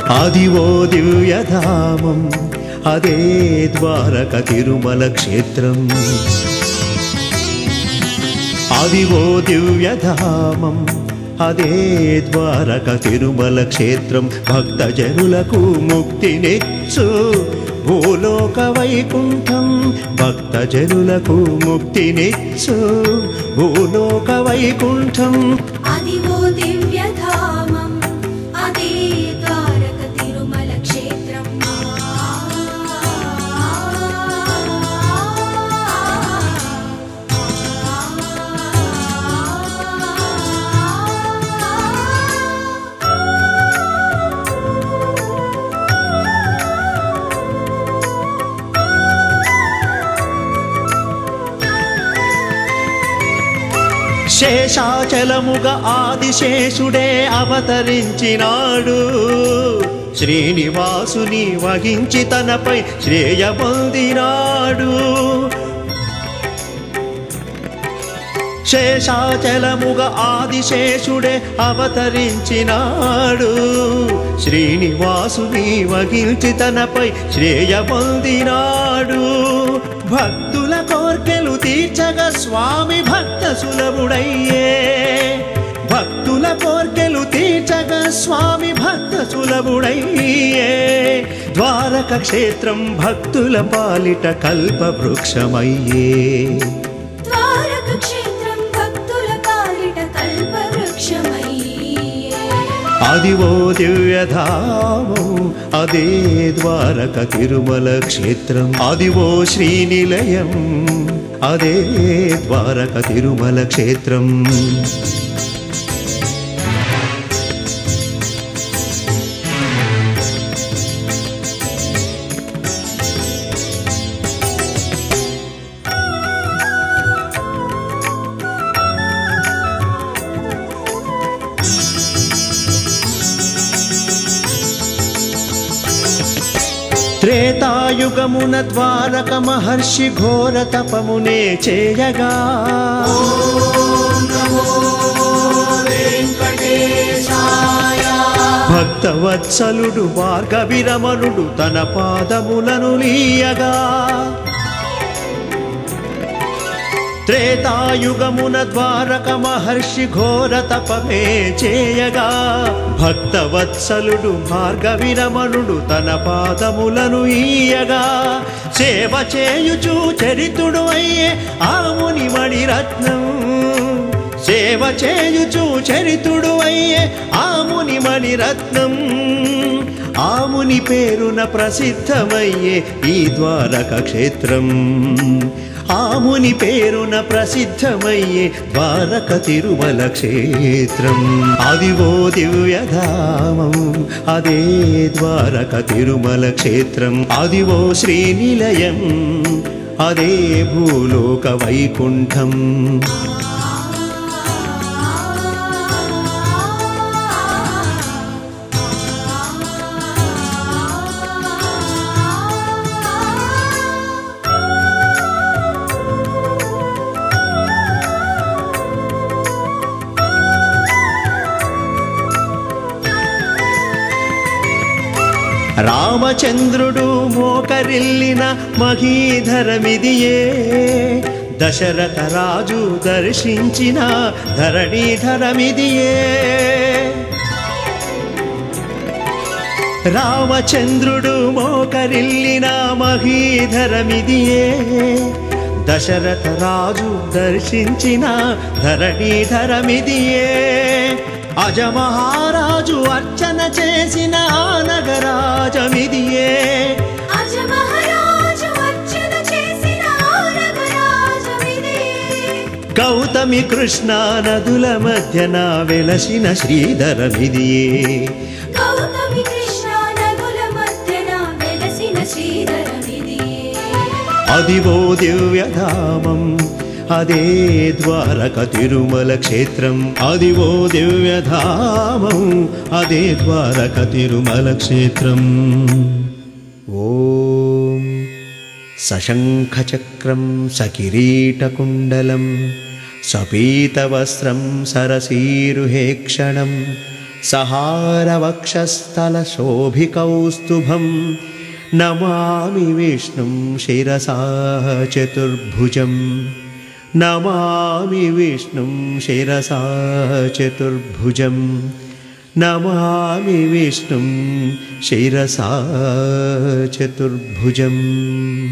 ఆదివో దివ్యధామం అదే ద్వారక తిరుమల క్షేత్రం ఆదివో దివ్యధామం అదే ద్వారక తిరుమల క్షేత్రం భక్తజనులకు ముక్తినిచ్చు భూలోక వైకుంఠం భక్తజనులకు ముక్తినిచ్చు భూలోక వైకుంఠం అదివో దివ్యధామం అదే ద్వారక తిరుమల క్షేత్రం శేషాచలముగ ఆదిశేషుడే అవతరించినాడు శ్రీనివాసుని వహించి తనపై శ్రేయబొందినాడు శేషాచలముగ ఆదిశేషుడే అవతరించినాడు శ్రీనివాసుని వగిల్చి తనపై శ్రేయబొందినాడు భక్తుల కోర్కెలు తీర్చగా స్వామి భక్త సులభుడయ్యే భక్తుల కోర్కెలు తీర్చగా స్వామి భక్త సులభుడయ్యే ద్వారక క్షేత్రం భక్తుల పాలిట కల్ప వృక్షమయ్యే ద్వారక క్షేత్రం భక్తుల పాలిట కల్పవృక్షమయ్యే అదివో దివ్యధామం అదే ద్వారక తిరుమల క్షేత్రం అదివో శ్రీనిలయం అదే ద్వారక తిరుమల క్షేత్రం త్రేతాయుగమున ద్వారక మహర్షి ఘోర తపమునే చేయగా భక్తవత్సలుడు భార్గవిరమణుడు తన పాదములను లీయగా త్రేతాయుగమున ద్వారక మహర్షి ఘోర తపమే చేయగా భక్తవత్సలుడు భార్గవిరమణుడు తన పాదములను ఈయగా సేవ చేయుచు చరితుడు అయ్యే ఆముని మణిరత్నం సేవ చేయుచు చరితుడు అయ్యే ఆముని మణిరత్నం ఆముని పేరున ప్రసిద్ధమయ్యే ఈ ద్వారక క్షేత్రం ఆముని పేరున ప్రసిద్ధమయ్యే ద్వారక తిరుమల క్షేత్రం అదివో దివ్యధామం అదే ద్వారక తిరుమల క్షేత్రం అదివో శ్రీనిలయం అదే భూలోక వైకుంఠం రామచంద్రుడు మోకరిల్లిన మహీధరమిదియే దశరథ రాజు దర్శించిన ధరణీధరమిదియే రామచంద్రుడు మోకరిల్లిన మహీధరమిదియే దశరథ రాజు దర్శించిన ధరణీధరమిదియే అజమహారాజు అర్చన చేసిన ఆ నగరాజమిదియే అజ మహారాజు అర్చన చేసిన ఆనగరాజమిదే. గౌతమి కృష్ణా నదుల మధ్యన వెలసిన శ్రీధరమిదియే గౌతమి కృష్ణ నదుల మధ్యన వెలసిన శ్రీధరమిదే. అదివో దివ్యధామం అదే ద్వారక తిరుమల క్షేత్రం అదివో దివ్యధామం అదే ద్వారక తిరుమల క్షేత్రం ఓం సశంఖచక్రం సకిరీటకుండలం సపీతవస్త్రం సరసీరుహేక్షణం सहारवक्षस्थलशोभिकौस्तुभं नमामि विष्णुं शिरसा चतुर्भुजं नमामि विष्णुं शिरसा चतुर्भुजं नमामि विष्णुं शिरसा चतुर्भुजम्